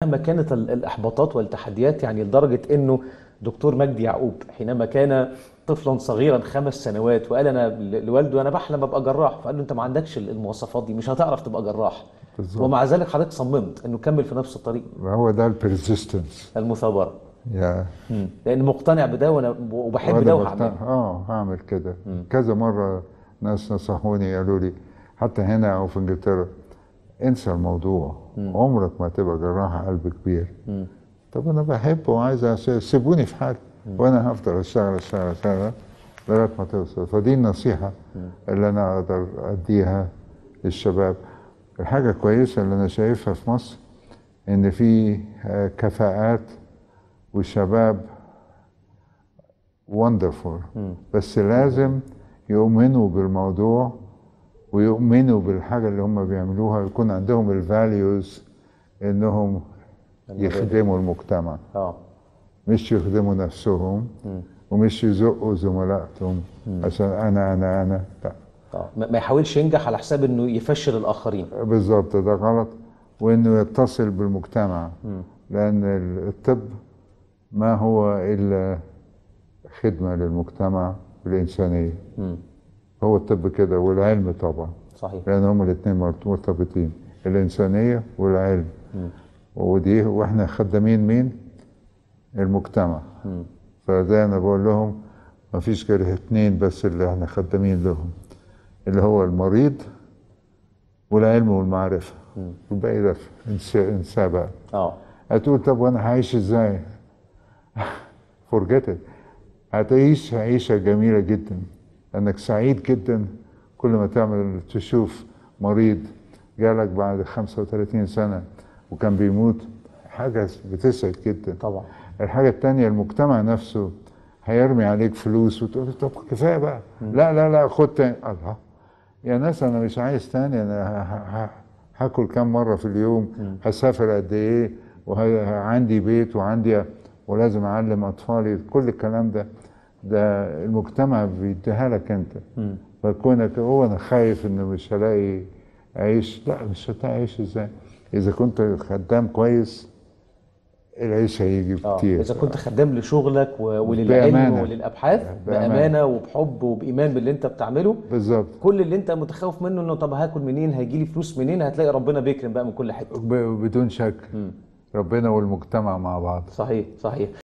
مهما كانت ال- الاحباطات والتحديات يعني لدرجه انه دكتور مجدي يعقوب حينما كان طفلا صغيرا خمس سنوات وقال انا ل- لوالده انا بحلم ابقى جراح فقال له انت ما عندكش ال- المواصفات دي مش هتعرف تبقى جراح بالظبط. ومع ذلك حضرتك صممت انه كمل في نفس الطريق هو ده البرزيستنس المثابره يا لان مقتنع بده وانا وبحب وأنا ده بقتنع- وهعمله اه هعمل كده كذا مره ناس نصحوني قالوا لي حتى هنا او في انجلترا انسى الموضوع عمرك ما تبقى جراح قلب كبير طب انا بحبه وعايز أس- سيبوني في حالي وانا هفضل اشتغل اشتغل اشتغل لغايه ما توصل فدي النصيحه اللي انا اقدر اديها للشباب الحاجه كويسه اللي انا شايفها في مصر ان في آه، كفاءات والشباب وندرفول بس لازم يؤمنوا بالموضوع ويؤمنوا بالحاجة اللي هم بيعملوها يكون عندهم الفاليوز انهم يخدموا المجتمع اه مش يخدموا نفسهم ومش يزقوا زملائهم عشان انا انا انا لا اه ما ما يحاولش ينجح على حساب انه يفشل الاخرين بالظبط ده غلط وانه يتصل بالمجتمع لان الطب ما هو الا خدمه للمجتمع والانسانيه هو الطب كده والعلم طبعا صحيح لان هما الاثنين مرتبطين الانسانيه والعلم ودي واحنا خدامين مين المجتمع فزي انا بقول لهم ما فيش غير اتنين بس اللي احنا خدامين لهم اللي هو المريض والعلم والمعرفه والباقي ده انسى انساه بقى اه هتقول طب وانا هعيش ازاي؟ forget it هتعيش عيشة جميلة جدا انك سعيد جدا كل ما تعمل تشوف مريض جالك بعد 35 سنة وكان بيموت حاجة بتسعد جدا طبعا الحاجة التانية المجتمع نفسه هيرمي عليك فلوس وتقول له طب كفاية بقى لا لا لا خد تاني الله يا ناس أنا مش عايز تاني أنا ه- ه- هاكل كام مرة في اليوم هسافر قد إيه وعندي بيت وعندي ولازم أعلم أطفالي كل الكلام ده ده المجتمع بيديها لك أنت فكونك هو أنا خايف إنه مش هلاقي عيش لا مش هتلاقي عيش إزاي إذا كنت خدام كويس العيش هيجي اه كتير اذا كنت خدام لشغلك و- وللعلم بأمانة. وللابحاث بأمانة. بامانه وبحب وبايمان باللي انت بتعمله بالظبط كل اللي انت متخوف منه انه طب هاكل منين هيجي لي فلوس منين هتلاقي ربنا بيكرم بقى من كل حته ب- بدون شك ربنا والمجتمع مع بعض صحيح صحيح